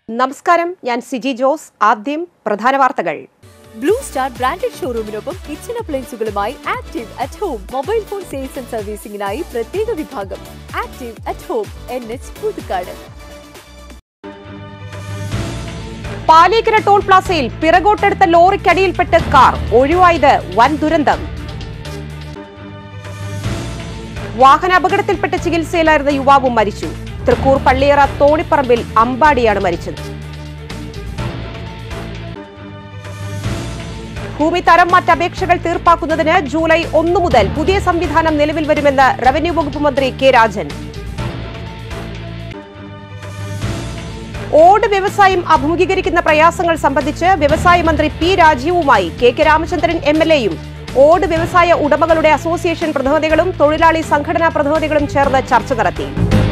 നമസ്കാരം ഞാൻ സിജി ജോസ് ആദ്യം പ്രധാന വാർത്തകൾ ബ്ലൂ സ്റ്റാർ ബ്രാൻഡഡ് ഷോറൂമിനൊപ്പം കിച്ചൺ അപ്ലയൻസുകളുമായി active at home mobile phone sales and സർവീസിംഗിനായി പ്രത്യേക വിഭാഗം active at home N H Puthukkad Paliyekkara toll പ്ലാസയിൽ പിറകോട്ടെടുത്ത ലോറിക്കടിയിൽപ്പെട്ട് കാർ ഒഴിവായത് വൻ ദുരന്തം വാഹനാപകടത്തിൽപ്പെട്ട് ചികിത്സയിലായിരുന്ന യുവാവും മരിച്ചു തൃക്കൂർ പള്ളിയറ തോണിപ്പറമ്പിൽ അമ്പാടിയാണ് മരിച്ചത് ഭൂമി തരം മാറ്റ അപേക്ഷകൾ തീർപ്പാക്കുന്നതിന് ജൂലൈ ഒന്ന് മുതൽ പുതിയ സംവിധാനം നിലവിൽ വരുമെന്ന് റവന്യൂ വകുപ്പ് മന്ത്രി കെ രാജൻ ഓട് വ്യവസായം അഭിമുഖീകരിക്കുന്ന പ്രയാസങ്ങൾ സംബന്ധിച്ച് വ്യവസായ മന്ത്രി പി രാജീവുമായി K K Ramachandran M L എയും ഓട് വ്യവസായ ഉടമകളുടെ അസോസിയേഷൻ പ്രതിനിധികളും തൊഴിലാളി സംഘടനാ പ്രതിനിധികളും ചേർന്ന് ചർച്ച നടത്തി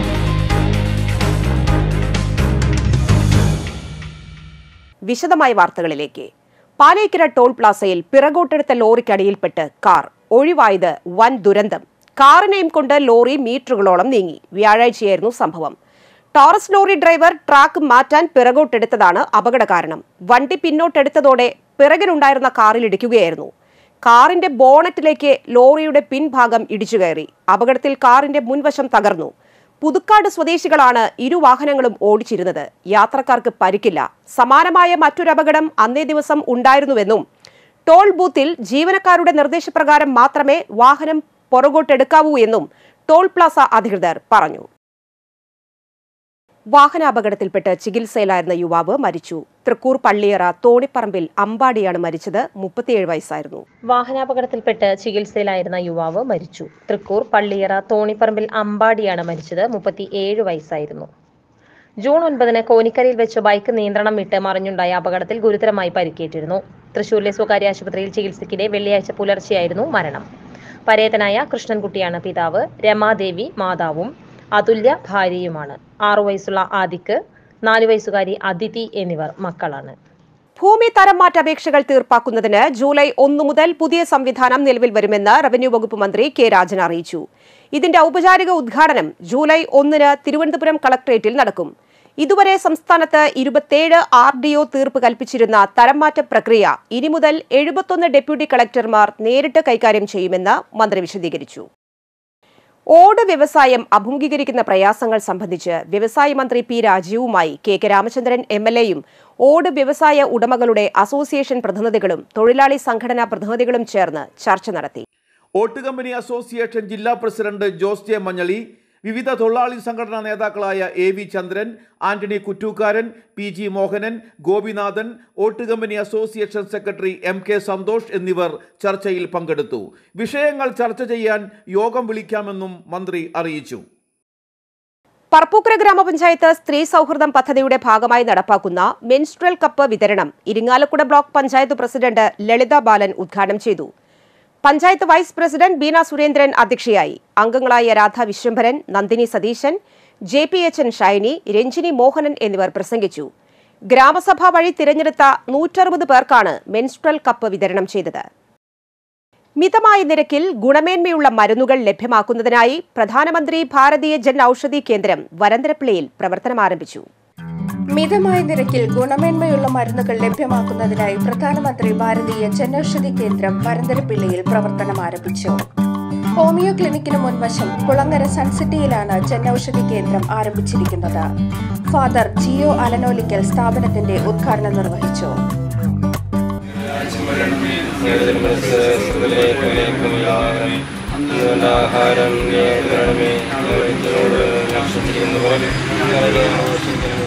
വിശദമായ വാർത്തകളിലേക്ക് പാലേക്കര ടോൾ പ്ലാസയിൽ പിറകോട്ടെടുത്ത ലോറിക്കടിയിൽപ്പെട്ട് കാർ ഒഴിവായത് വൻ ദുരന്തം കാറിനെയും കൊണ്ട് ലോറി മീറ്ററുകളോളം നീങ്ങി വ്യാഴാഴ്ചയായിരുന്നു സംഭവം ടോറസ് ലോറി ഡ്രൈവർ ട്രാക്ക് മാറ്റാൻ പിറകോട്ടെടുത്തതാണ് അപകട കാരണം വണ്ടി പിന്നോട്ടെടുത്തതോടെ പിറകിലുണ്ടായിരുന്ന കാറിൽ ഇടിക്കുകയായിരുന്നു കാറിന്റെ ബോണറ്റിലേക്ക് ലോറിയുടെ പിൻഭാഗം ഇടിച്ചുകയറി അപകടത്തിൽ കാറിന്റെ മുൻവശം തകർന്നു പുതുക്കാട് സ്വദേശികളാണ് ഇരു വാഹനങ്ങളും ഓടിച്ചിരുന്നത് യാത്രക്കാർക്ക് പരിക്കില്ല സമാനമായ മറ്റൊരു അപകടം അന്നേ ദിവസം ഉണ്ടായിരുന്നുവെന്നും ടോൾ ബൂത്തിൽ ജീവനക്കാരുടെ നിർദ്ദേശപ്രകാരം മാത്രമേ വാഹനം പുറകോട്ടെടുക്കാവൂ എന്നും ടോൾ പ്ലാസ അധികൃതർ പറഞ്ഞു വാഹനാപകടത്തിൽപ്പെട്ട് ചികിത്സയിലായിരുന്ന യുവാവ് മരിച്ചു തൃക്കൂർ പള്ളിയറ തോണിപ്പറമ്പിൽ അമ്പാടിയാണ് മരിച്ചത് മുപ്പത്തിയേഴ് വയസ്സായിരുന്നു വാഹനാപകടത്തിൽപ്പെട്ട് ചികിത്സയിലായിരുന്ന യുവാവ് മരിച്ചു തൃക്കൂർ പള്ളിയറ തോണിപ്പറമ്പിൽ അമ്പാടിയാണ് മരിച്ചത് മുപ്പത്തിയേഴ് വയസ്സായിരുന്നു ജൂൺ ഒൻപതിന് കോനിക്കരയിൽ വെച്ച് ബൈക്ക് നിയന്ത്രണം വിട്ട് മറിഞ്ഞുണ്ടായ അപകടത്തിൽ ഗുരുതരമായി പരിക്കേറ്റിരുന്നു തൃശൂരിലെ സ്വകാര്യ ആശുപത്രിയിൽ ചികിത്സയ്ക്കിടെ വെള്ളിയാഴ്ച പുലർച്ചെയായിരുന്നു മരണം പരേതനായ കൃഷ്ണൻകുട്ടിയാണ് പിതാവ് രമാദേവി മാതാവും അതുല്യ ഭാര്യയുമാണ് ആറു വയസ്സുള്ള ആദിക്ക് നാലു വയസ്സുകാരി അദിതി എന്നിവർ മക്കളാണ് ഭൂമി തരം മാറ്റ അപേക്ഷകൾ തീർപ്പാക്കുന്നതിന് ജൂലൈ ഒന്ന് മുതൽ പുതിയ സംവിധാനം നിലവിൽ വരുമെന്ന് റവന്യൂ വകുപ്പ് മന്ത്രി കെ രാജൻ അറിയിച്ചു ഇതിന്റെ ഔപചാരിക ഉദ്ഘാടനം ജൂലൈ ഒന്നിന് തിരുവനന്തപുരം കളക്ട്രേറ്റിൽ നടക്കും ഇതുവരെ സംസ്ഥാനത്ത് ഇരുപത്തിയേഴ് ആർ ഡി ഒ തീർപ്പ് കൽപ്പിച്ചിരുന്ന തരംമാറ്റ പ്രക്രിയ ഇനി മുതൽ എഴുപത്തൊന്ന് ഡെപ്യൂട്ടി കളക്ടർമാർ നേരിട്ട് കൈകാര്യം ചെയ്യുമെന്ന് മന്ത്രി വിശദീകരിച്ചു ഓട് വ്യവസായം അഭിമുഖീകരിക്കുന്ന പ്രയാസങ്ങൾ സംബന്ധിച്ച് വ്യവസായ മന്ത്രി പി രാജീവുമായി K K Ramachandran M L എയും ഓട് വ്യവസായ ഉടമകളുടെ അസോസിയേഷൻ പ്രതിനിധികളും തൊഴിലാളി സംഘടനാ പ്രതിനിധികളും ചേർന്ന് ചർച്ച നടത്തി ഓട്ട് കമ്പനി അസോസിയേഷൻ ജില്ലാ പ്രസിഡന്റ് ജോസ് ജെ മഞ്ഞളി വിവിധ തൊഴിലാളി സംഘടനാ നേതാക്കളായ A V Chandran Antony Kuttookkaran P G Mohanan Gopinathan ഓട്ട് company association secretary M K Santhosh എന്നിവർ ചർച്ചയിൽ പങ്കെടുത്തു വിഷയങ്ങൾ ചർച്ച ചെയ്യാൻ യോഗം വിളിക്കാമെന്നും മന്ത്രി അറിയിച്ചു പറപ്പൂക്കര ഗ്രാമപഞ്ചായത്ത് സ്ത്രീ സൗഹൃദം പദ്ധതിയുടെ ഭാഗമായി നടപ്പാക്കുന്ന മെൻസ്ട്രൽ കപ്പ് വിതരണം ഇരിങ്ങാലക്കുട ബ്ലോക്ക് പഞ്ചായത്ത് പ്രസിഡന്റ് ലളിത ബാലൻ ഉദ്ഘാടനം ചെയ്തു പഞ്ചായത്ത് വൈസ് പ്രസിഡന്റ് ബീന സുരേന്ദ്രൻ അധ്യക്ഷയായി അംഗങ്ങളായ Radha Viswambharan Nandini Satheesan J P H N Shiny Ranjini Mohanan എന്നിവർ പ്രസംഗിച്ചു ഗ്രാമസഭ വഴി തിരഞ്ഞെടുത്ത നൂറ്ററുപത് പേർക്കാണ് മെൻസ്ട്രൽ കപ്പ് വിതരണം ചെയ്തത് മിതമായ നിരക്കിൽ ഗുണമേന്മയുള്ള മരുന്നുകൾ ലഭ്യമാക്കുന്നതിനായി പ്രധാനമന്ത്രി ഭാരതീയ ജൻ ഔഷധി കേന്ദ്രം വരന്തരപ്പിള്ളിയിൽ പ്രവർത്തനം ആരംഭിച്ചു മിതമായ നിരക്കിൽ ഗുണമേന്മയുള്ള മരുന്നുകൾ ലഭ്യമാക്കുന്നതിനായി പ്രധാനമന്ത്രി ഭാരതീയ ജനൌഷധി കേന്ദ്രം വരന്തരപ്പിള്ളിയിൽ പ്രവർത്തനം ആരംഭിച്ചു ഹോമിയോ ക്ലിനിക്കിന് മുൻവശം കുളങ്ങര സൺസിറ്റിയിലാണ് ജനൌഷധി കേന്ദ്രം ആരംഭിച്ചിരിക്കുന്നത് ഫാദർ ജിയോ അലനോലിക്കൽ സ്ഥാപനത്തിന്റെ ഉദ്ഘാടനം നിർവഹിച്ചു ആഹാരം നേടണമേ ഞങ്ങളോട് നഷ്ടപ്പെടുന്ന പോലെ ഞങ്ങളെ മോചിക്കണമേ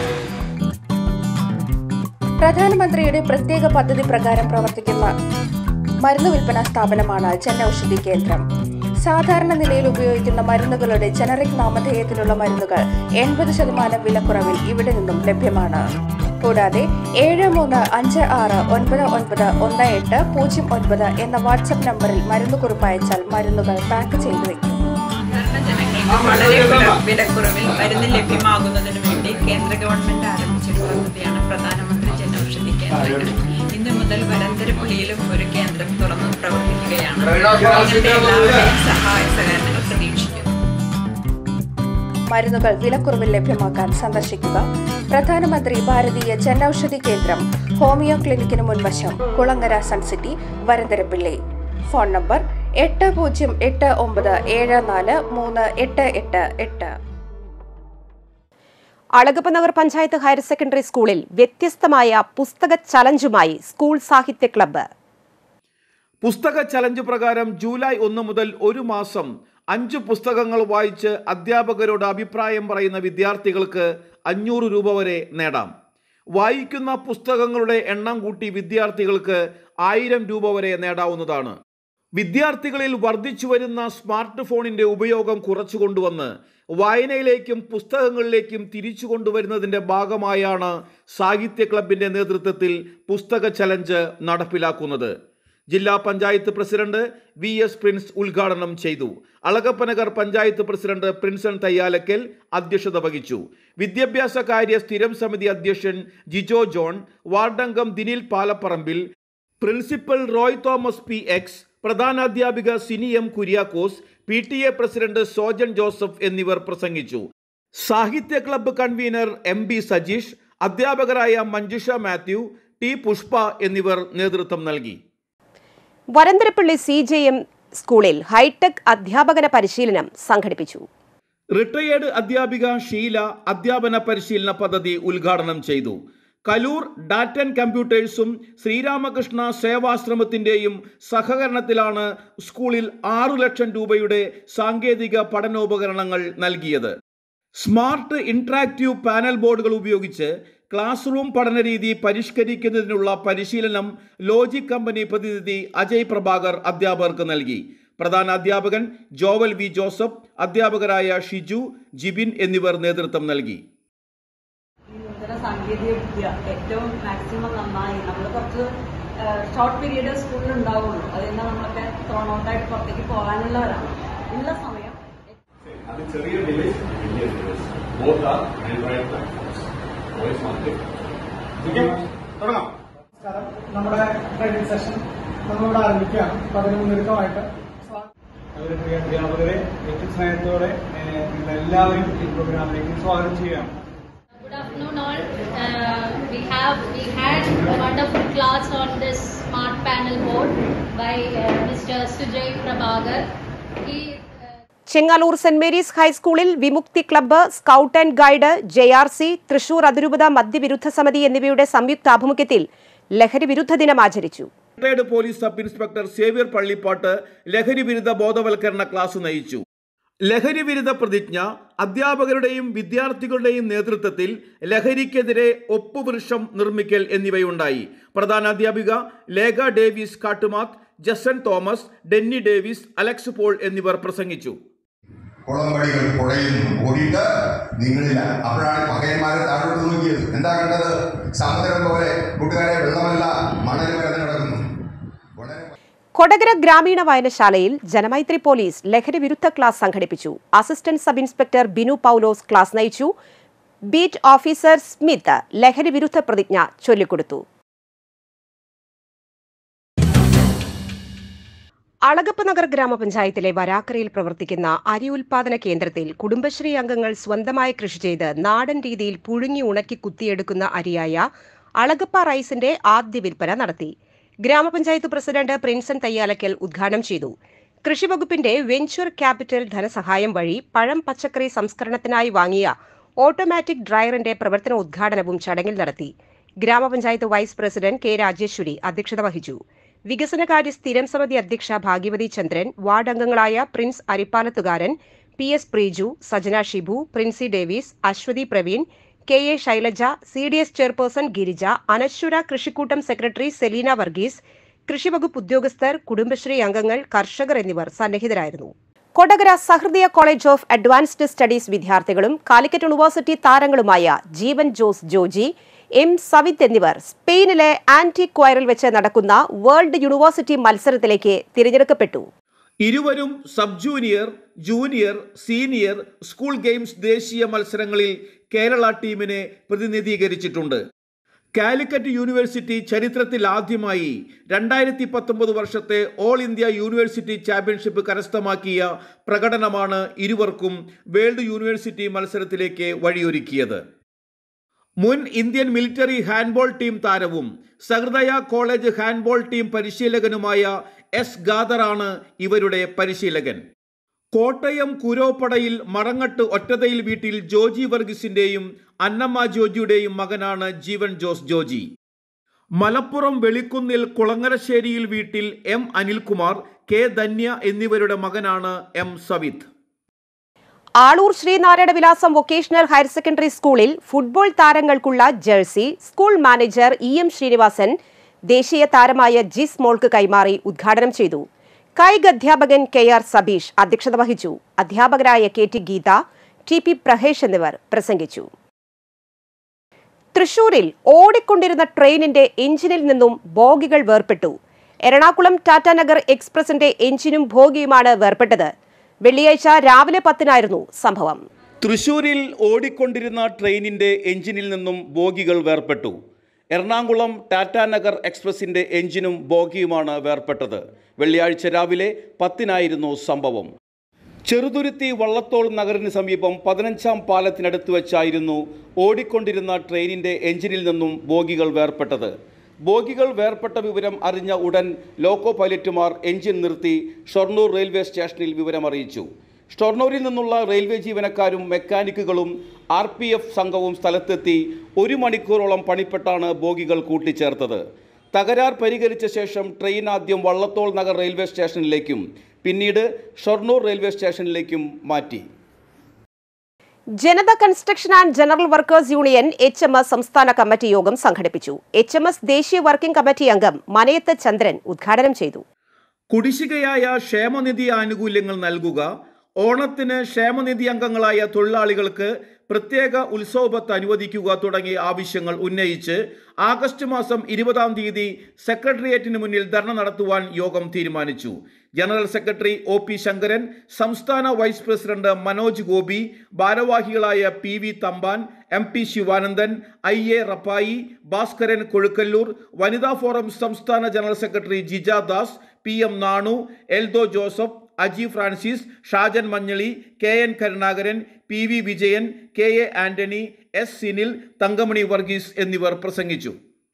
പ്രധാനമന്ത്രിയുടെ പ്രത്യേക പദ്ധതി പ്രകാരം പ്രവർത്തിക്കുന്ന മരുന്ന് വിൽപ്പന സ്ഥാപനമാണ് ജനൌഷധി കേന്ദ്രം സാധാരണ നിലയിൽ ഉപയോഗിക്കുന്ന മരുന്നുകളുടെ ജനറിക് നാമധേയത്തിലുള്ള മരുന്നുകൾ എൺപത് ശതമാനം വിലക്കുറവിൽ ഇവിടെ നിന്നും ലഭ്യമാണ് കൂടാതെ ഏഴ് മൂന്ന് അഞ്ച് ആറ് ഒൻപത് ഒൻപത് ഒന്ന് എട്ട് പൂജ്യം ഒൻപത് എന്ന വാട്സപ്പ് നമ്പറിൽ മരുന്ന് കുറിപ്പ് അയച്ചാൽ മരുന്നുകൾ പാക്ക് ചെയ്തു വയ്ക്കും സാധാരണ ജനങ്ങൾക്ക് വളരെ വില- വിലക്കുറവിൽ മരുന്ന് ലഭ്യമാകുന്നതിന് വേണ്ടി കേന്ദ്ര ഗവൺമെന്റ് ആരംഭിച്ചൊരു പദ്ധതിയാണ് പ്രധാനമന്ത്രി ജനൌഷധി കേന്ദ്രങ്ങൾ ഇന്ന് മുതൽ വരന്തരപ്പുള്ളിയിലും ഒരു കേന്ദ്രം തുറന്ന് പ്രവർത്തിക്കുകയാണ് നിങ്ങളുടെ എല്ലാവരുടെയും സഹായ സഹകരണങ്ങൾ പ്രതീക്ഷിക്കുന്നു മരുന്നുകൾ വിലക്കുറവിൽ ലഭ്യമാക്കാൻ സന്ദർശിക്കുക പ്രധാനമന്ത്രി ഭാരതീയ ജനൌഷധി കേന്ദ്രം ഹോമിയോ ക്ലിനിക്കിന് മുൻവശം Kulangara Sun City Varantharappilly phone number എട്ട് പൂജ്യം എട്ട് ഒമ്പത് ഏഴ് നാല് മൂന്ന് എട്ട് എട്ട് എട്ട് അളഗപ്പ നഗർ പഞ്ചായത്ത് ഹയർ സെക്കൻഡറി സ്കൂളിൽ വ്യത്യസ്തമായ പുസ്തക ചലഞ്ചുമായി സ്കൂൾ സാഹിത്യ ക്ലബ്ബ് പുസ്തക ചലഞ്ച് പ്രകാരം ജൂലൈ ഒന്ന് മുതൽ ഒരു മാസം അഞ്ച് പുസ്തകങ്ങൾ വായിച്ച് അധ്യാപകരോട് അഭിപ്രായം പറയുന്ന വിദ്യാർത്ഥികൾക്ക് അഞ്ഞൂറ് രൂപ വരെ നേടാം വായിക്കുന്ന പുസ്തകങ്ങളുടെ എണ്ണം കൂട്ടി വിദ്യാർത്ഥികൾക്ക് ആയിരം രൂപ വരെ നേടാവുന്നതാണ് വിദ്യാർത്ഥികളിൽ വർദ്ധിച്ചു വരുന്ന സ്മാർട്ട് ഫോണിന്റെ ഉപയോഗം കുറച്ചു കൊണ്ടുവന്ന് വായനയിലേക്കും പുസ്തകങ്ങളിലേക്കും തിരിച്ചു കൊണ്ടുവരുന്നതിന്റെ ഭാഗമായാണ് സാഹിത്യ ക്ലബിന്റെ നേതൃത്വത്തിൽ പുസ്തക ചലഞ്ച് നടപ്പിലാക്കുന്നത് ജില്ലാ panchayat president V S Prince ഉദ്ഘാടനം ചെയ്തു അളകപ്പനഗർ പഞ്ചായത്ത് പ്രസിഡന്റ് പ്രിൻസൺ തയ്യാലക്കൽ അധ്യക്ഷത വഹിച്ചു വിദ്യാഭ്യാസ കാര്യ സ്ഥിരം സമിതി അധ്യക്ഷൻ ജിജോ ജോൺ വാർഡംഗം Dinil Palaparambil principal Roy Thomas P X പ്രധാനാധ്യാപിക Sini M Kuriakose P T A president Sojan Joseph എന്നിവർ പ്രസംഗിച്ചു സാഹിത്യ ക്ലബ്ബ് കൺവീനർ എം ബി സജീഷ് അധ്യാപകരായ മഞ്ജുഷ മാത്യു ടി പുഷ്പ എന്നിവർ നേതൃത്വം നൽകി വരന്തരപ്പള്ളി സി ജെ എം സ്കൂളിൽ ഹൈടെക് അധ്യാപകന പരിശീലനം സംഘടിപ്പിച്ചു റിട്ടയേർഡ് അധ്യാപിക ഷീല അധ്യാപന പരിശീലന പദ്ധതി ഉദ്ഘാടനം ചെയ്തു കലൂർ ഡാറ്റൻ കമ്പ്യൂട്ടേഴ്സും ശ്രീരാമകൃഷ്ണ സേവാശ്രമത്തിൻ്റെയും സഹകരണത്തിലാണ് സ്കൂളിൽ ആറു ലക്ഷം രൂപയുടെ സാങ്കേതിക പഠനോപകരണങ്ങൾ നൽകിയത് സ്മാർട്ട് ഇന്ററാക്റ്റീവ് പാനൽ ബോർഡുകൾ ഉപയോഗിച്ച് ക്ലാസ് റൂം പഠനരീതി പരിഷ്കരിക്കുന്നതിനുള്ള പരിശീലനം ലോജിക് കമ്പനി പ്രതിനിധി അജയ് പ്രഭാകർ അധ്യാപകർക്ക് നൽകി പ്രധാന അധ്യാപകൻ ജോവൽ വി ജോസഫ് അധ്യാപകരായ ഷിജു ജിബിൻ എന്നിവർ നേതൃത്വം നൽകി ഈ നൂതന സാങ്കേതിക വിദ്യ ഏറ്റവും മാക്സിമം നന്നായി നമ്മൾ കുറച്ച് ഷോർട്ട് പീരീഡ് സ്കൂളിൽ ഉണ്ടാവുള്ളൂ അത് കഴിഞ്ഞാൽ നമ്മളൊക്കെ ത്രോണൗട്ടായിട്ട് പുറത്തേക്ക് പോകാനുള്ളവരാണ് ഉള്ള സമയം അത് ചെറിയ ഡിവൈസ് വലിയ device both are android platforms voice market തുടങ്ങാം നമസ്കാരം നമ്മുടെ ട്രെയിനിങ് സെഷൻ നമ്മളിവിടെ ആരംഭിക്കുകയാണ് അപ്പൊ അതിന് മുന്നൊരുക്കമായിട്ട് അതുപോലെ പ്രിയ അധ്യാപകരെ ഏറ്റവും സ്നേഹത്തോടെ ഏഹ്, നിങ്ങളെല്ലാവരും ഈ പ്രോഗ്രാമിലേക്ക് സ്വാഗതം ചെയ്യുകയാണ് Good afternoon, all. Uh, we have we had a wonderful class on this smart panel board by uh, Mr. Sujay Prabhagar. He Chengaloor saint Mary's ഹൈസ്കൂളിൽ Vimukthi club scout and guide J R C Thrissur അതിരൂപത മദ്യവിരുദ്ധ സമിതി എന്നിവയുടെ സംയുക്താഭിമുഖ്യത്തിൽ ലഹരി വിരുദ്ധ ദിനം ആചരിച്ചു retired police sub inspector Xavier Pallippattu ലഹരി വിരുദ്ധ ബോധവൽക്കരണ ക്ലാസ് നയിച്ചു ലഹരി വിരുദ്ധ പ്രതിജ്ഞ അധ്യാപകരുടെയും വിദ്യാർത്ഥികളുടെയും നേതൃത്വത്തിൽ ലഹരിക്കെതിരെ ഒപ്പുവൃക്ഷം നിർമ്മിക്കൽ എന്നിവയുണ്ടായി പ്രധാന അധ്യാപിക ലേഖ ഡേവിസ് കാട്ടുമാത്ത് ജസൻ തോമസ് ഡെന്നി ഡേവിസ് അലക്സ് പോൾ എന്നിവർ പ്രസംഗിച്ചു കുളമ്പടികൾ പുഴയുന്നു ഓടിയിട്ട് നിങ്ങളില്ല അപ്പോഴാണ് പകയന്മാരെ താഴോട്ട് നോക്കിയത് എന്താ കണ്ടത് സമുദ്രം പോലെ കൂട്ടുകാരെ വെള്ളമല്ല മണൽ വരെ കിടക്കുന്നു കൊടകര ഗ്രാമീണ വായനശാലയിൽ ജനമൈത്രി പോലീസ് ലഹരി വിരുദ്ധ ക്ലാസ് സംഘടിപ്പിച്ചു assistant sub inspector Binu Paulose class നയിച്ചു ബീറ്റ് ഓഫീസർ സ്മിത്ത് ലഹരി വിരുദ്ധ പ്രതിജ്ഞ ചൊല്ലിക്കൊടുത്തു അളഗപ്പ നഗർ ഗ്രാമപഞ്ചായത്തിലെ വരാക്കരയിൽ പ്രവർത്തിക്കുന്ന അരി ഉൽപാദന കേന്ദ്രത്തിൽ കുടുംബശ്രീ അംഗങ്ങൾ സ്വന്തമായി കൃഷി ചെയ്ത് നാടൻ രീതിയിൽ പുഴുങ്ങി ഉണക്കി കുത്തിയെടുക്കുന്ന അരിയായ അളഗപ്പ റൈസിന്റെ ആദ്യ വിൽപ്പന നടത്തി ഗ്രാമപഞ്ചായത്ത് പ്രസിഡന്റ് പ്രിൻസൺ തയ്യാലക്കൽ ഉദ്ഘാടനം ചെയ്തു കൃഷിവകുപ്പിന്റെ വെഞ്ചർ ക്യാപിറ്റൽ ധനസഹായം വഴി പഴം പച്ചക്കറി സംസ്കരണത്തിനായി വാങ്ങിയ ഓട്ടോമാറ്റിക് ഡ്രയറിന്റെ പ്രവർത്തന ഉദ്ഘാടനവും ചടങ്ങിൽ നടത്തി ഗ്രാമപഞ്ചായത്ത് വൈസ് പ്രസിഡന്റ് കെ രാജേശ്വരി അധ്യക്ഷത വഹിച്ചു വികസനകാര്യ സ്ഥിരം സമിതി അധ്യക്ഷ ഭാഗ്യവതി ചന്ദ്രൻ വാർഡ് അംഗങ്ങളായ Prince Arippalathukaran P S Preeju Sajana Shibu Princy Davis Aswathy Praveen K A Shailaja C D S chairperson Girija Anaswara കൃഷിക്കൂട്ടം സെക്രട്ടറി സെലീന വർഗീസ് കൃഷിവകുപ്പ് ഉദ്യോഗസ്ഥർ കുടുംബശ്രീ അംഗങ്ങൾ കർഷകർ എന്നിവർ സന്നിഹിതരായിരുന്നു Kodakara Sahrudaya college of advanced studies വിദ്യാർത്ഥികളും കാലിക്കറ്റ് യൂണിവേഴ്സിറ്റി താരങ്ങളുമായ ജീവൻ ജോസ് ജോജി എം സവിത്ത് എന്നിവർ സ്പെയിനിലെ ആന്റി ക്വയറിൽ വെച്ച് നടക്കുന്ന വേൾഡ് യൂണിവേഴ്സിറ്റി മത്സരത്തിലേക്ക് തിരഞ്ഞെടുക്കപ്പെട്ടു ഇരുവരും sub junior junior senior school games ദേശീയ മത്സരങ്ങളിൽ കേരള ടീമിനെ പ്രതിനിധീകരിച്ചിട്ടുണ്ട് കാലിക്കറ്റ് യൂണിവേഴ്സിറ്റി ചരിത്രത്തിൽ ആദ്യമായി രണ്ടായിരത്തി പത്തൊമ്പത് വർഷത്തെ ഓൾ ഇന്ത്യ യൂണിവേഴ്സിറ്റി ചാമ്പ്യൻഷിപ്പ് കരസ്ഥമാക്കിയ പ്രകടനമാണ് ഇരുവർക്കും വേൾഡ് യൂണിവേഴ്സിറ്റി മത്സരത്തിലേക്ക് വഴിയൊരുക്കിയത് മുൻ ഇന്ത്യൻ മിലിറ്ററി ഹാൻഡ്ബോൾ ടീം താരവും സഹൃദയ കോളേജ് ഹാൻഡ്ബോൾ ടീം പരിശീലകനുമായ എസ് ഗാദറാണ് ഇവരുടെ പരിശീലകൻ കോട്ടയം കുരോപ്പടയിൽ മറങ്ങട്ട് ഒറ്റതയിൽ വീട്ടിൽ ജോജി വർഗീസിന്റെയും അന്നമ്മ ജോജിയുടെയും മകനാണ് ജീവൻ ജോസ് ജോജി മലപ്പുറം വെളിക്കുന്നിൽ കുളങ്ങരശ്ശേരിയിൽ വീട്ടിൽ എം അനിൽകുമാർ കെ ധന്യ എന്നിവരുടെ മകനാണ് M സവിത് Aloor Sreenarayana Vilasam vocational higher secondary സ്കൂളിൽ ഫുട്ബോൾ താരങ്ങൾക്കുള്ള jersey school manager E M Srinivasan ദേശീയ താരമായ ജിസ് മോൾക്ക് കൈമാറി ഉദ്ഘാടനം ചെയ്തു കായിക അധ്യാപകൻ കെ ആർ സബീഷ് അധ്യക്ഷത വഹിച്ചു അധ്യാപകരായ K T Geetha T P Prahesh എന്നിവർ പ്രസംഗിച്ചു തൃശൂരിൽ ഓടിക്കൊണ്ടിരുന്ന ട്രെയിനിന്റെ എഞ്ചിനിൽ നിന്നും ബോഗികൾ വേർപെട്ടു എറണാകുളം ടാറ്റാനഗർ എക്സ്പ്രസിന്റെ എഞ്ചിനും ബോഗിയുമാണ് വേർപെട്ടത് വെള്ളിയാഴ്ച രാവിലെ പത്തിനായിരുന്നു സംഭവം തൃശൂരിൽ ഓടിക്കൊണ്ടിരുന്ന ട്രെയിനിന്റെ എഞ്ചിനിൽ നിന്നും ബോഗികൾ വേർപെട്ടു എറണാകുളം ടാറ്റാനഗർ എക്സ്പ്രസിന്റെ എഞ്ചിനും ബോഗിയുമാണ് വേർപെട്ടത് വെള്ളിയാഴ്ച രാവിലെ പത്തിനായിരുന്നു സംഭവം ചെറുതുരുത്തി വള്ളത്തോൾ നഗറിന് സമീപം പതിനഞ്ചാം പാലത്തിനടുത്ത് വെച്ചായിരുന്നു ഓടിക്കൊണ്ടിരുന്ന ട്രെയിനിന്റെ എഞ്ചിനിൽ നിന്നും ബോഗികൾ വേർപെട്ടത് ബോഗികൾ വേർപെട്ട വിവരം അറിഞ്ഞ ഉടൻ ലോക്കോ പൈലറ്റുമാർ എഞ്ചിൻ നിർത്തി ഷൊർണൂർ റെയിൽവേ സ്റ്റേഷനിൽ വിവരമറിയിച്ചു ഷൊർണൂരിൽ നിന്നുള്ള റെയിൽവേ ജീവനക്കാരും മെക്കാനിക്കുകളും ആർ പി എഫ് സംഘവും സ്ഥലത്തെത്തി ഒരു മണിക്കൂറോളം പണിപ്പെട്ടാണ് ബോഗികൾ കൂട്ടിച്ചേർത്തത് തകരാർ പരിഹരിച്ച ശേഷം ട്രെയിൻ ആദ്യം വള്ളത്തോൾ നഗർ റെയിൽവേ സ്റ്റേഷനിലേക്കും പിന്നീട് ഷൊർണൂർ റെയിൽവേ സ്റ്റേഷനിലേക്കും മാറ്റി Janata construction and general workers union H M S സംസ്ഥാന കമ്മിറ്റി യോഗം സംഘടിപ്പിച്ചു എച്ച് എം എസ് ദേശീയ വർക്കിംഗ് കമ്മിറ്റി അംഗം മനയത്ത് ചന്ദ്രൻ ഉദ്ഘാടനം ചെയ്തു കുടിശ്ശികയായ ക്ഷേമനിധി ആനുകൂല്യങ്ങൾ നൽകുക ഓണത്തിന് ക്ഷേമനിധി അംഗങ്ങളായ തൊഴിലാളികൾക്ക് പ്രത്യേക ഉത്സവബത്ത് അനുവദിക്കുക തുടങ്ങിയ ആവശ്യങ്ങൾ ഉന്നയിച്ച് ആഗസ്റ്റ് മാസം ഇരുപതാം തീയതി സെക്രട്ടേറിയറ്റിന് മുന്നിൽ ധർണ നടത്തുവാൻ യോഗം തീരുമാനിച്ചു general secretary O P Sankaran സംസ്ഥാന വൈസ് പ്രസിഡന്റ് മനോജ് ഗോപി ഭാരവാഹികളായ P V Thampan M P Sivanandan I A Rappai Bhaskaran Kozhukkallur വനിതാ ഫോറം സംസ്ഥാന general secretary Jija Das P M Nanu Eldho Joseph Aji Francis Shajan Manjali K N Karunakaran P V Vijayan K A Antony S Sinil Thankamani Varghese എന്നിവർ പ്രസംഗിച്ചു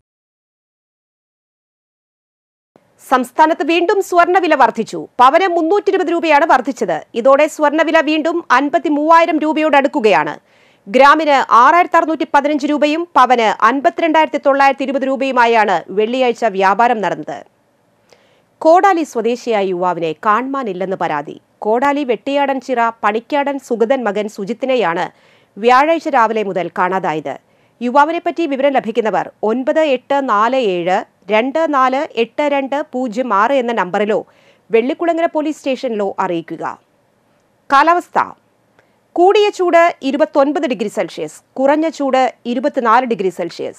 സംസ്ഥാനത്ത് വീണ്ടും സ്വർണ്ണവില വർദ്ധിച്ചു പവന് മുന്നൂറ്റി ഇരുപത് രൂപയാണ് വർദ്ധിച്ചത് ഇതോടെ സ്വർണ്ണവില വീണ്ടും അൻപത്തി മൂവായിരം രൂപയോട് അടുക്കുകയാണ് ഗ്രാമിന് ആറായിരത്തി അറുന്നൂറ്റി പതിനഞ്ച് രൂപയും പവന് അൻപത്തിരണ്ടായിരത്തി തൊള്ളായിരത്തി ഇരുപത് രൂപയുമായാണ് വെള്ളിയാഴ്ച വ്യാപാരം നടന്നത് കോടാലി സ്വദേശിയായ യുവാവിനെ കാണാനില്ലെന്ന് പരാതി കോടാലി വെട്ടിയാടൻ ചിറ പണിക്കാടൻ സുഗതൻ മകൻ സുജിത്തിനെയാണ് വ്യാഴാഴ്ച രാവിലെ മുതൽ കാണാതായത് യുവാവിനെപ്പറ്റി വിവരം ലഭിക്കുന്നവർ ഒൻപത് എട്ട് നാല് ഏഴ് രണ്ട് നാല് എട്ട് രണ്ട് പൂജ്യം ആറ് എന്ന നമ്പറിലോ വെള്ളിക്കുളങ്ങര പോലീസ് സ്റ്റേഷനിലോ അറിയിക്കുക കാലാവസ്ഥ കൂടിയ ചൂട് ഇരുപത്തൊൻപത് ഡിഗ്രി സെൽഷ്യസ് കുറഞ്ഞ ചൂട് ഇരുപത്തിനാല് degree Celsius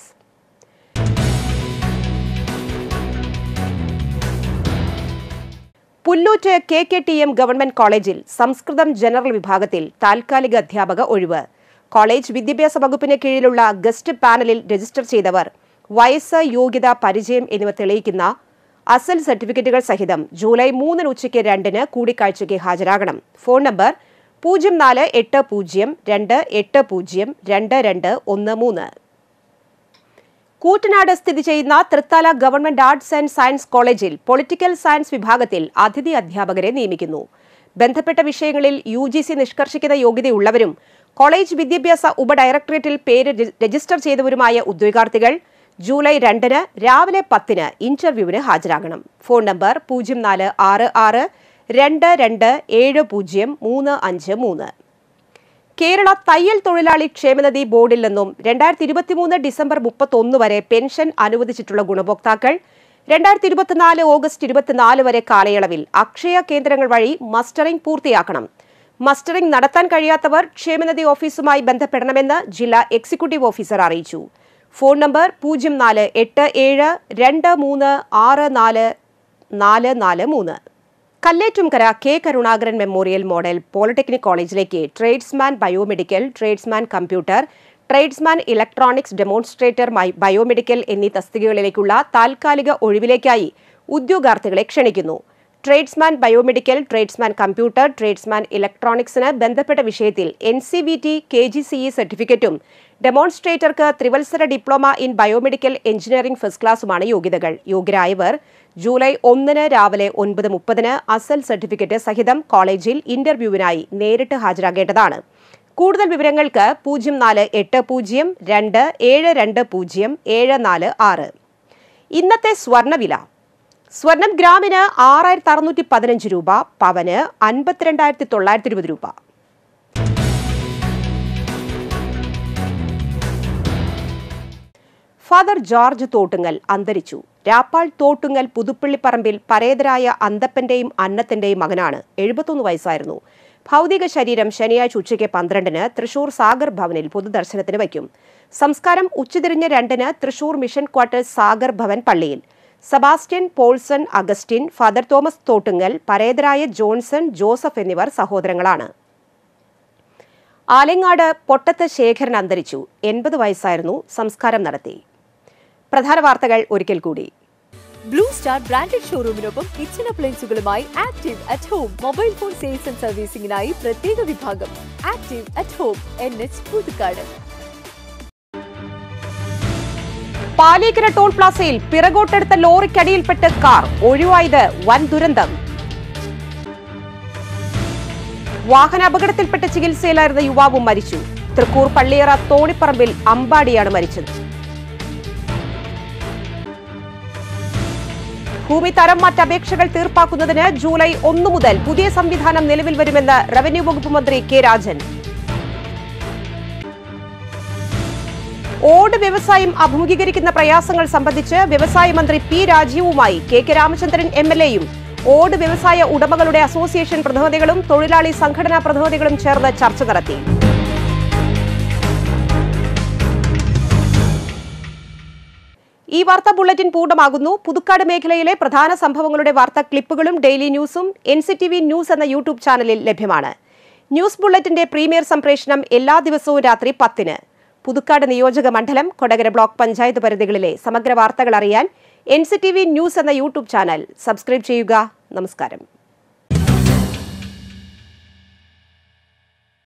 Pulloot K K T M government കോളേജിൽ സംസ്കൃതം ജനറൽ വിഭാഗത്തിൽ താൽക്കാലിക അധ്യാപക ഒഴിവ് കോളേജ് വിദ്യാഭ്യാസ വകുപ്പിന് കീഴിലുള്ള ഗസ്റ്റ് പാനലിൽ രജിസ്റ്റർ ചെയ്തവർ വയസ്സ് യോഗ്യത പരിചയം എന്നിവ തെളിയിക്കുന്ന അസൽ സർട്ടിഫിക്കറ്റുകൾ സഹിതം ജൂലൈ മൂന്നിന് ഉച്ചയ്ക്ക് രണ്ടിന് കൂടിക്കാഴ്ചയ്ക്ക് ഹാജരാകണം ഫോൺ നമ്പർ പൂജ്യം നാല് എട്ട് പൂജ്യം രണ്ട് എട്ട് പൂജ്യം രണ്ട് രണ്ട് ഒന്ന് മൂന്ന് കൂറ്റനാട് സ്ഥിതി ചെയ്യുന്ന Thrithala government arts and science കോളേജിൽ പൊളിറ്റിക്കൽ സയൻസ് വിഭാഗത്തിൽ അതിഥി അധ്യാപകരെ നിയമിക്കുന്നു ബന്ധപ്പെട്ട വിഷയങ്ങളിൽ യു ജി സി നിഷ്കർഷിക്കുന്ന യോഗ്യതയുള്ളവരും കോളേജ് വിദ്യാഭ്യാസ ഉപഡയറക്ടറേറ്റിൽ പേര് രജി- രജിസ്റ്റർ ചെയ്തവരുമായ ഉദ്യോഗാർത്ഥികൾ ജൂലൈ രണ്ടിന് രാവിലെ പത്തിന് ഇന്റർവ്യൂവിന് ഹാജരാകണം ഫോൺ നമ്പർ പൂജ്യം നാല് ആറ് ആറ് രണ്ട് രണ്ട് ഏഴ് പൂജ്യം മൂന്ന് അഞ്ച് മൂന്ന് കേരള തയ്യൽ തൊഴിലാളി ക്ഷേമനിധി ബോർഡിൽ നിന്നും രണ്ടായിരത്തി ഇരുപത്തിമൂന്ന് ഡിസംബർ മുപ്പത്തൊന്ന് വരെ പെൻഷൻ അനുവദിച്ചിട്ടുള്ള ഗുണഭോക്താക്കൾ രണ്ടായിരത്തി ഇരുപത്തിനാല് ഓഗസ്റ്റ് ഇരുപത്തിനാല് വരെ കാലയളവിൽ അക്ഷയ കേന്ദ്രങ്ങൾ വഴി മസ്റ്ററിംഗ് പൂർത്തിയാക്കണം മസ്റ്ററിംഗ് നടത്താൻ കഴിയാത്തവർ ക്ഷേമനിധി ഓഫീസുമായി ബന്ധപ്പെടണമെന്ന് ജില്ലാ എക്സിക്യൂട്ടീവ് ഓഫീസർ അറിയിച്ചു ഫോൺ നമ്പർ പൂജ്യം നാല് എട്ട് ഏഴ് രണ്ട് മൂന്ന് ആറ് നാല് നാല് നാല് മൂന്ന് Kallettumkara K Karunakaran memorial model polytechnic കോളേജിലേക്ക് tradesman biomedical tradesman computer tradesman electronics demonstrator മൈ- ബയോമെഡിക്കൽ എന്നീ തസ്തികകളിലേക്കുള്ള താൽക്കാലിക ഒഴിവിലേക്കായി ഉദ്യോഗാർത്ഥികളെ ക്ഷണിക്കുന്നു tradesman biomedical tradesman computer tradesman ഇലക്ട്രോണിക്സിന് ബന്ധപ്പെട്ട വിഷയത്തിൽ N C V T K G C E സർട്ടിഫിക്കറ്റും ഡെമോൺസ്ട്രേറ്റർക്ക് ത്രിവത്സര diploma in biomedical engineering first ക്ലാസുമാണ് യോഗ്യതകൾ യോഗ്യരായവർ ജൂലൈ ഒന്നിന് രാവിലെ ഒൻപത് മുപ്പതിന് അസൽ സർട്ടിഫിക്കറ്റ് സഹിതം കോളേജിൽ ഇന്റർവ്യൂവിനായി നേരിട്ട് ഹാജരാകേണ്ടതാണ് കൂടുതൽ വിവരങ്ങൾക്ക് പൂജ്യം നാല് എട്ട് പൂജ്യം രണ്ട് ഏഴ് രണ്ട് പൂജ്യം ഏഴ് നാല് ആറ് ഇന്നത്തെ സ്വർണ്ണവില സ്വർണം ഗ്രാമിന് ആറായിരത്തി അറുന്നൂറ്റി പതിനഞ്ച് രൂപ പവന് അൻപത്തിരണ്ടായിരത്തി തൊള്ളായിരത്തി ഇരുപത് രൂപ ഫാദർ ജോർജ് തോട്ടുങ്ങൽ അന്തരിച്ചു രാപ്പാൾ തോട്ടുങ്ങൽ പുതുപ്പള്ളിപ്പറമ്പിൽ പരേതരായ അന്തപ്പന്റെയും അന്നത്തിന്റെയും മകനാണ് എഴുപത്തൊന്ന് വയസ്സായിരുന്നു ഭൗതിക ശരീരം ശനിയാഴ്ച ഉച്ചയ്ക്ക് പന്ത്രണ്ടിന് തൃശൂർ സാഗർ ഭവനിൽ പൊതുദർശനത്തിന് വയ്ക്കും സംസ്കാരം ഉച്ചതിരിഞ്ഞ് രണ്ടിന് തൃശൂർ മിഷൻ ക്വാർട്ടേഴ്സ് സാഗർ ഭവൻ പള്ളിയിൽ സെബാസ്റ്റ്യൻ പോൾസൺ അഗസ്റ്റിൻ ഫാദർ തോമസ് തോട്ടുങ്ങൽ പരേതരായ ജോൺസൺ ജോസഫ് എന്നിവർ സഹോദരങ്ങളാണ് ആലങ്ങാട് പൊട്ടത്ത് ശേഖരൻ അന്തരിച്ചു എൺപത് വയസ്സായിരുന്നു സംസ്കാരം നടത്തി പ്രധാന വാർത്തകൾ ഒരിക്കൽ കൂടി ബ്ലൂ സ്റ്റാർ ബ്രാൻഡഡ് ഷോറൂമിനൊപ്പം കിച്ചൺ അപ്ലയൻസുകളുമായി active at home mobile phone sales and സർവീസിംഗിനായി പ്രത്യേക വിഭാഗം active at home N H Puthukkad Paliyekkara toll പ്ലാസയിൽ പിറകോട്ടെടുത്ത ലോറിക്കടിയിൽപ്പെട്ട് കാർ ഒഴിവായത് വൻ ദുരന്തം വാഹനാപകടത്തിൽപ്പെട്ട് ചികിത്സയിലായിരുന്ന യുവാവും മരിച്ചു തൃക്കൂർ പള്ളിയറ തോണിപ്പറമ്പിൽ അമ്പാടിയാണ് മരിച്ചത് ഭൂമി തരം മാറ്റ അപേക്ഷകൾ തീർപ്പാക്കുന്നതിന് ജൂലൈ ഒന്ന് മുതൽ പുതിയ സംവിധാനം നിലവിൽ വരുമെന്ന് റവന്യൂ വകുപ്പ് മന്ത്രി കെ രാജൻ ഓട് വ്യവസായം അഭിമുഖീകരിക്കുന്ന പ്രയാസങ്ങൾ സംബന്ധിച്ച് വ്യവസായ മന്ത്രി പി രാജീവുമായി K K Ramachandran M L എയും ഓട് വ്യവസായ ഉടമകളുടെ അസോസിയേഷൻ പ്രതിനിധികളും തൊഴിലാളി സംഘടനാ പ്രതിനിധികളും ചേർന്ന് ചർച്ച നടത്തി ഈ വാർത്താ ബുള്ളറ്റിൻ പൂർണ്ണമാകുന്നു പുതുക്കാട് മേഖലയിലെ പ്രധാന സംഭവങ്ങളുടെ വാർത്താ ക്ലിപ്പുകളും ഡെയിലി ന്യൂസും N C T V news എന്ന യൂട്യൂബ് ചാനലിൽ ലഭ്യമാണ് ന്യൂസ് ബുള്ളറ്റിന്റെ പ്രീമിയർ സംപ്രേഷണം എല്ലാ ദിവസവും രാത്രി പത്തിന് പുതുക്കാട് നിയോജക മണ്ഡലം കൊടകര ബ്ലോക്ക് പഞ്ചായത്ത് പരിധികളിലെ സമഗ്ര വാർത്തകൾ അറിയാൻ N C T V news എന്ന യൂട്യൂബ് ചാനൽ സബ്സ്ക്രൈബ് ചെയ്യുക നമസ്കാരം